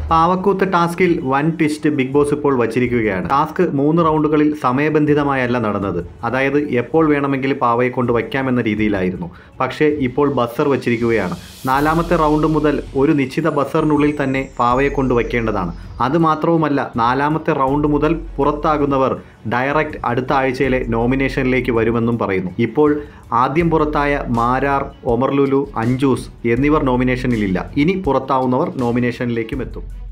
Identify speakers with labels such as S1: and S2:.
S1: പാവക്കൂത്ത് ടാസ്കിൽ വൻ twist big boss ഇപ്പോൾ വച്ചിരിക്കുകയാണ് ടാസ്ക് മൂന്ന് റൗണ്ടുകളിൽ സമയബന്ധിതമായല്ല നടന്നത് അതായത് എപ്പോൾ വേണമെങ്കിലും പാവയെ കൊണ്ട് വയ്ക്കാമെന്ന രീതിയിലായിരുന്നു പക്ഷേ ഇപ്പോൾ ബസർ വച്ചിരിക്കുകയാണ് നാലാമത്തെ റൗണ്ട് മുതൽ ഒരു നിശ്ചിത ബസറിനുള്ളിൽ തന്നെ പാവയെ കൊണ്ട് വയ്ക്കേണ്ടതാണ് അതുമാത്രവുമല്ല നാലാമത്തെ റൗണ്ട് മുതൽ പുറത്താകുന്നവർ ഡയറക്റ്റ് അടുത്ത ആഴ്ചയിലെ നോമിനേഷനിലേക്ക് വരുമെന്നും പറയുന്നു ഇപ്പോൾ ആദ്യം പുറത്തായ മാരാർ ഒമർ ലുലു അഞ്ജൂസ് എന്നിവർ നോമിനേഷനിലില്ല ഇനി പുറത്താവുന്നവർ നോമിനേഷനിലേക്കും എത്തും